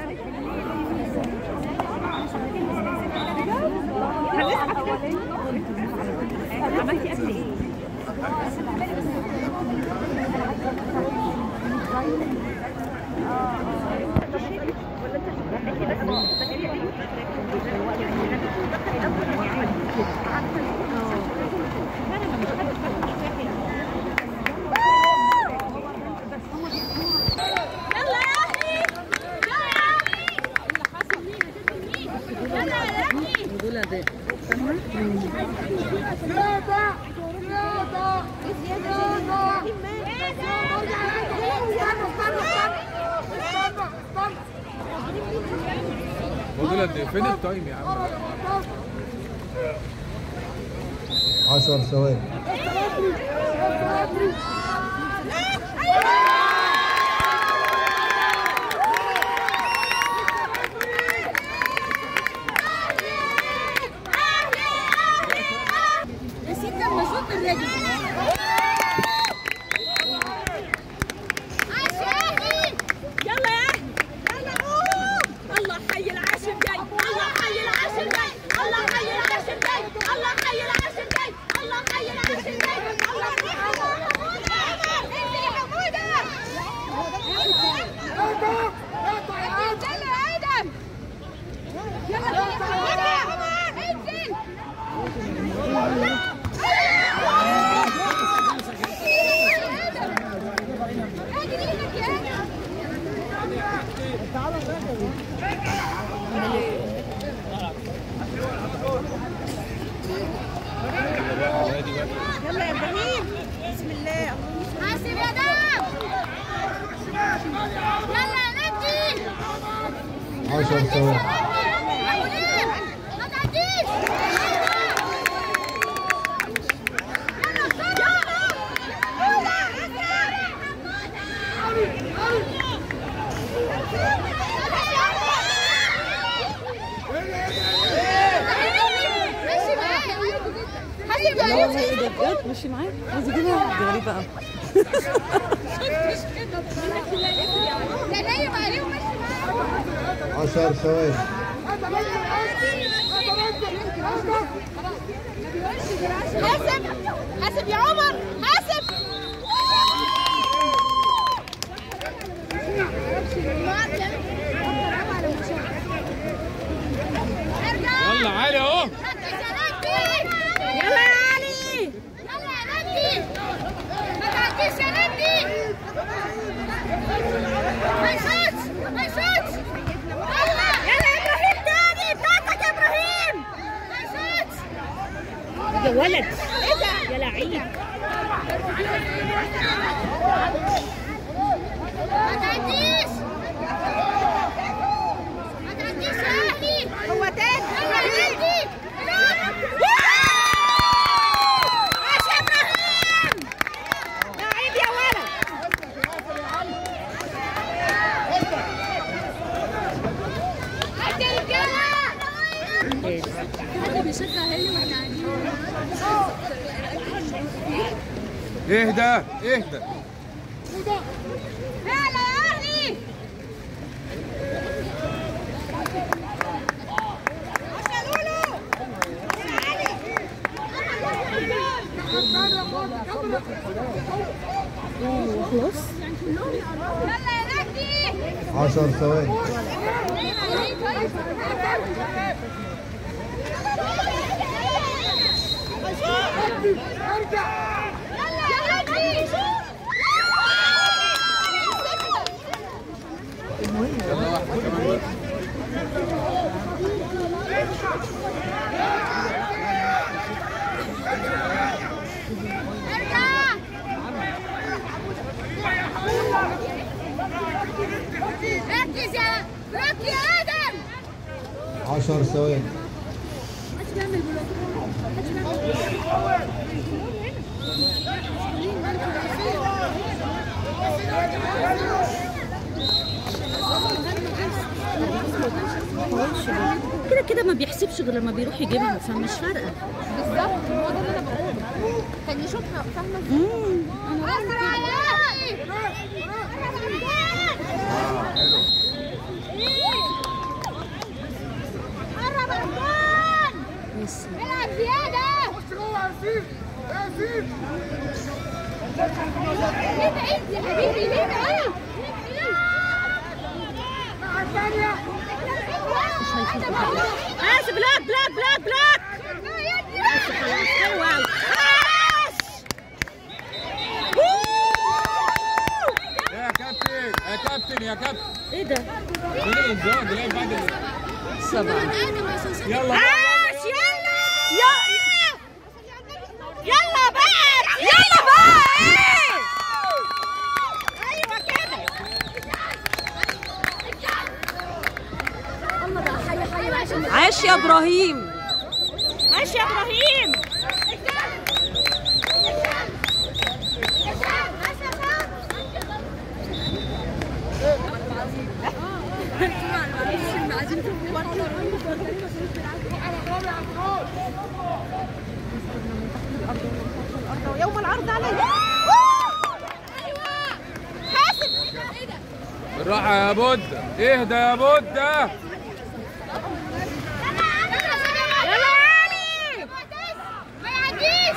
عملتي اكل ايه؟ يلا يا اهلي يلا يا اهلي يلا يا اهلي فاضل قد ايه؟ فين التايم يا عم؟ 10 ثواني نسيت لما صوت الراديو عاش يا اهلي يلا يا اهلي يلا قوم الله حي العاشر جاي الله حي العاشر جاي الله حي العاشر جاي الله حي العاشر جاي الله حي العاشر جاي الله حي انزل يا حموده انزل يا ادم يلا يا حموده انزل يلا يا ابراهيم بسم الله حاسب يا دم يلا يا نجي 10 ثواني ما تعديش ماشي معايا حاسب يا والله ايه ده بجد ماشي معايا عايزه اجيبها دي غريبه قوي ده نايم عليه وماشي معايا 10 ثواني حاسب حاسب يا عمر حاسب ارجع يلا عالي اهو ركز يا نجي يلا يا علي يلا يا نجي ما تعديش يا نجي ما يشوتش ما يشوتش يلا يلا يا ابراهيم تاني بتاعتك يا ابراهيم ما يشوتش يا ولد ايه ده يا لعيب ما تعديش ما تعديش يا اهلي هو تاني يلا يا نجي ماشي يا ابراهيم لعيب يا ولد هات يا رجاله حد بيشجع هي واحنا قاعدين اهدى اهدى يلا يا اهلي خلاص يلا يا نجي 10 ثواني يلا واحده كمان بقى. ركز يا ركز يا ادم 10 ثواني كده كده ما بيحسبش غير لما بيروح يجيبها فمش فارقه بالظبط هو ده اللي انا بقوله كان يشوفها فاهمه امم اسرع يا اهلي اه حلو بس بلاك بلاك بلاك بلاك بس خلاص اوعى بس يا كابتن يا كابتن يا كابتن ايه ده؟ فين الانذار ده لعب بعد ال- سبعة يلا بس يلا يلا يلا بقى يلا بقى ايوه كده عاش يا ابراهيم ماشي يا ابراهيم يوم العرض عليه بالراحة يا بودة اهدى يا بودة يلا علي ما يعديش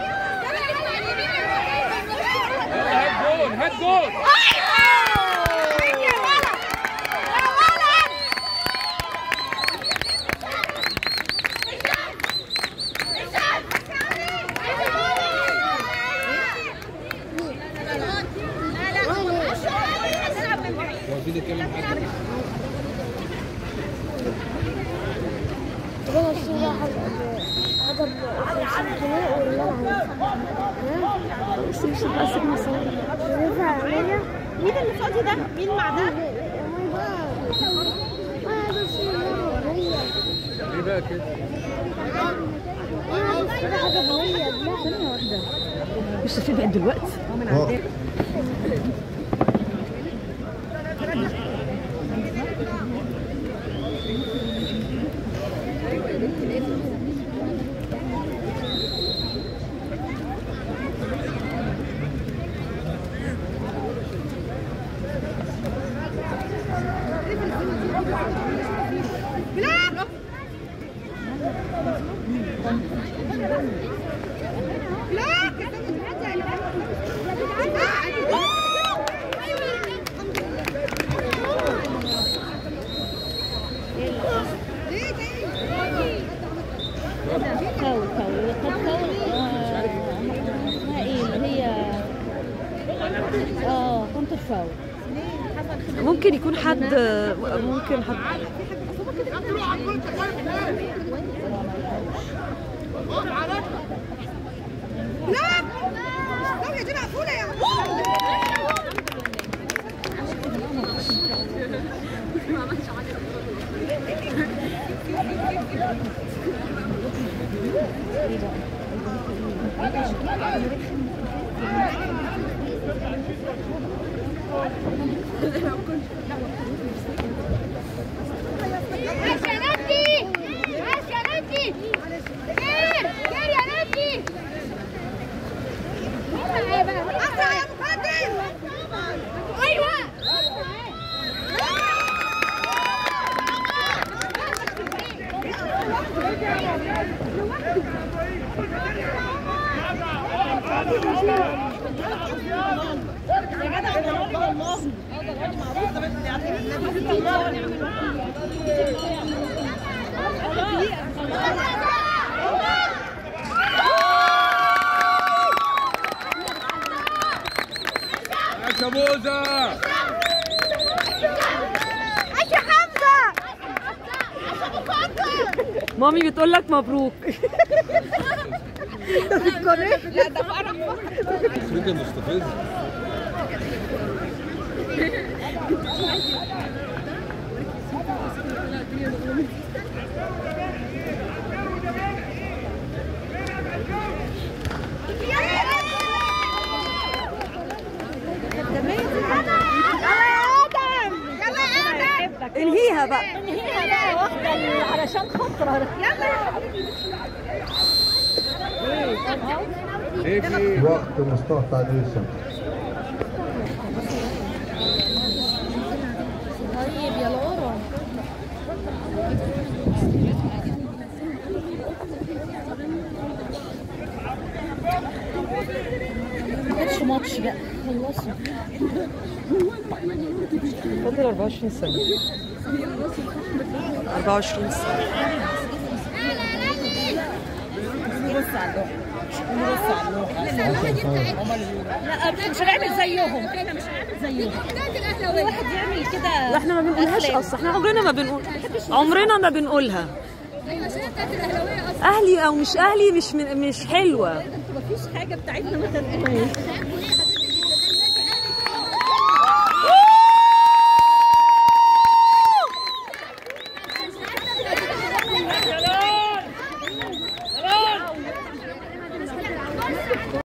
يلا هات جول هات جول هو عايزين نتكلم حاجة ربنا يشتري هذا ب 50 جنيه ولا بس مش بس مصاري ينفع عليا مين اللي فاضي ده؟ مين مع ده؟ ليه بقى كده ثانية واحدة مش هتبعد دلوقتي اه فاول فاول قد فاول آه، اسمها ايه اللي هي اه كونتر فاول ممكن يكون حد ممكن حد عاش يا نادي عاش يا نادي خير خير يا نادي اسرع يا مقدم ايوه يا شبوزة عاش يا حمزه مامي بتقول لك مبروك افريقيا مستفز انهيها بقى علشان خاطر ايه في ايه؟ وقت مصطفى تعديل الشمس طيب يا لورا ما كانش ماتش بقى خلصوا فاضل 24 ثانية 24 سنة لا مش هنعمل زيهم احنا مش هنعمل زيهم كل واحد يعمل كده لا احنا ما بنقولهاش أفلام. اصلا احنا عمرنا ما بنقول عمرنا ما بنقولها اهلي او مش اهلي مش من مش حلوه مفيش حاجه بتاعتنا ما تنقلهاش